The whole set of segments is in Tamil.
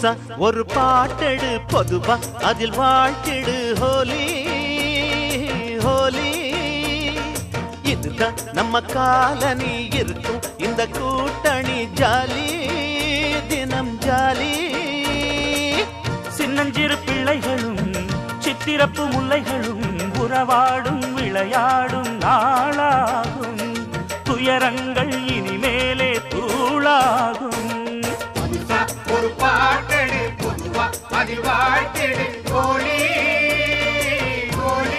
புதுசா ஒரு பாட்டெடு பொதுவா அதில் வாழ்த்திடு ஹோலி ஹோலி இதுதான் நம்ம காலனி இருக்கும் இந்த கூட்டணி ஜாலி தினம் ஜாலி சின்னஞ்சிறு பிள்ளைகளும் சித்திரப்பு முல்லைகளும் உறவாடும் விளையாடும் நாளாகும் துயரங்கள் இனிமேலே தூளாகும் புதுசா ஒரு பாட்டெடு பொதுவா அதில் வாழ்த்திடு ஹோலி ஹோலி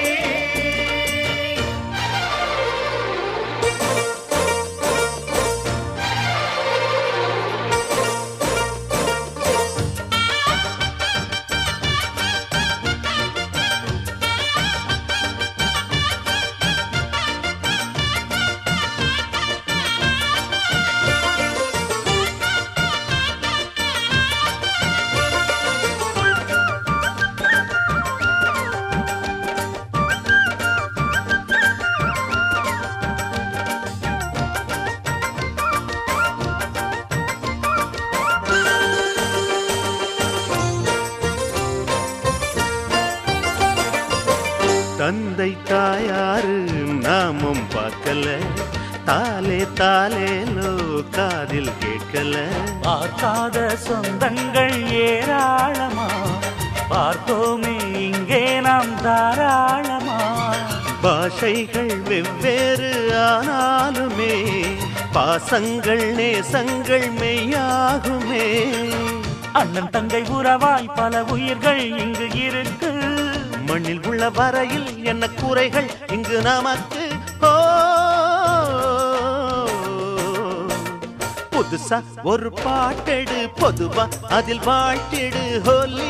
தந்தை தாயாரு நாமும் பார்க்கல தாலே தாலேலோ காதில் கேட்கல பார்க்காத சொந்தங்கள் ஏராளமா பார்த்தோமே இங்கே நாம் தாராளமா பாஷைகள் வெவ்வேறு ஆனாலுமே பாசங்கள் நேசங்கள் மெய்யாகுமே அண்ணன் தங்கை உறவாய் பல உயிர்கள் இங்கு இருக்கு மண்ணில் உள்ள வரையில் என்ன குறைகள் இங்கு நமக்கு ஓ புதுசா ஒரு பாட்டெடு பொதுவா அதில் வாழ்த்திடு ஹோலி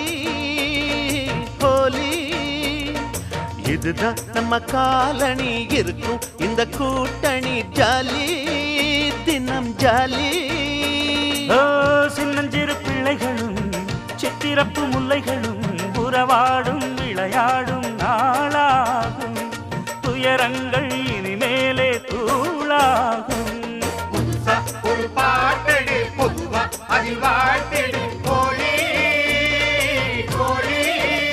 ஹோலி இதுதான் நம்ம காலனி இருக்கும் இந்த கூட்டணி ஜாலி தினம் ஜாலி ஓ சின்னஞ்சிறு பிள்ளைகளும் சித்திரப்பு முல்லைகளும் உறவாடும் விளையாடும் நாளாகும் துயரங்கள் இனிமேலே தூளாகும் புதுசா ஒரு பாட்டெடு பொதுவா அதில் வாழ்த்திடு ஹோலி ஹோலி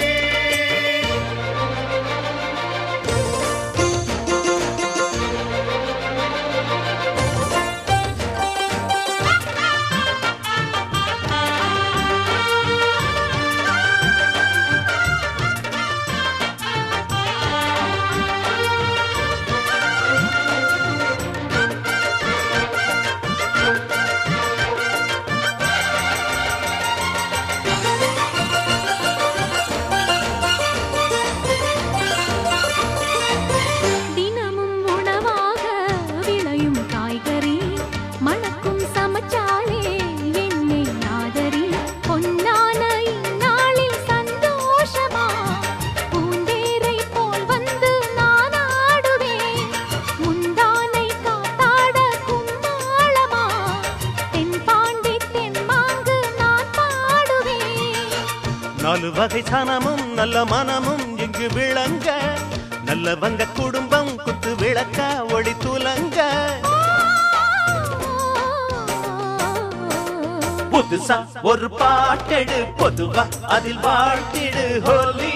தினமும் உணவாக விளையும் காய்கறி மணக்கும் சமச்சாலே எண்ணெய் நாதரி பொன்னான இந்நாளில் சந்தோஷமா பூந்தேரை போல் வந்து நான் ஆடுவேன் முந்தானை காத்தாட கும்மாளமா தென்பாண்டி தென்மாங்கு நான் பாடுவேன் நாலு வகை சனமும் நல்ல மனமும் இங்கு விளங்க நல்லவங்க குடும்பம் குத்து விளக்க ஒளி துலங்க புதுசா ஒரு பாட்டெடு பொதுவா அதில் வாழ்த்திடு ஹோலி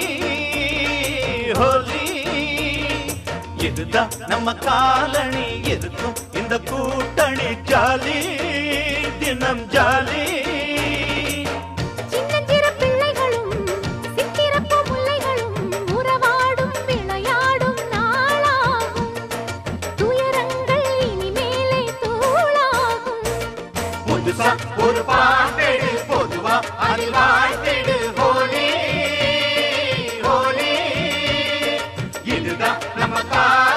ஹோலி இதுதான் நம்ம காலனி இருக்கும் இந்த கூட்டணி ஜாலி தினம் ஜாலி சின்னஞ்சிறு பிள்ளைகளும் சித்திரப்பு முல்லைகளும் உறவாடும் விளையாடும் நாளாகும் துயரங்கள் இனிமேலே தூளாகும் புதுசா ஒரு பாட்டெடு பொதுவா அதில் வாழ்த்திடு ஹோலி ஹோலி இதுதான் நம்ம கா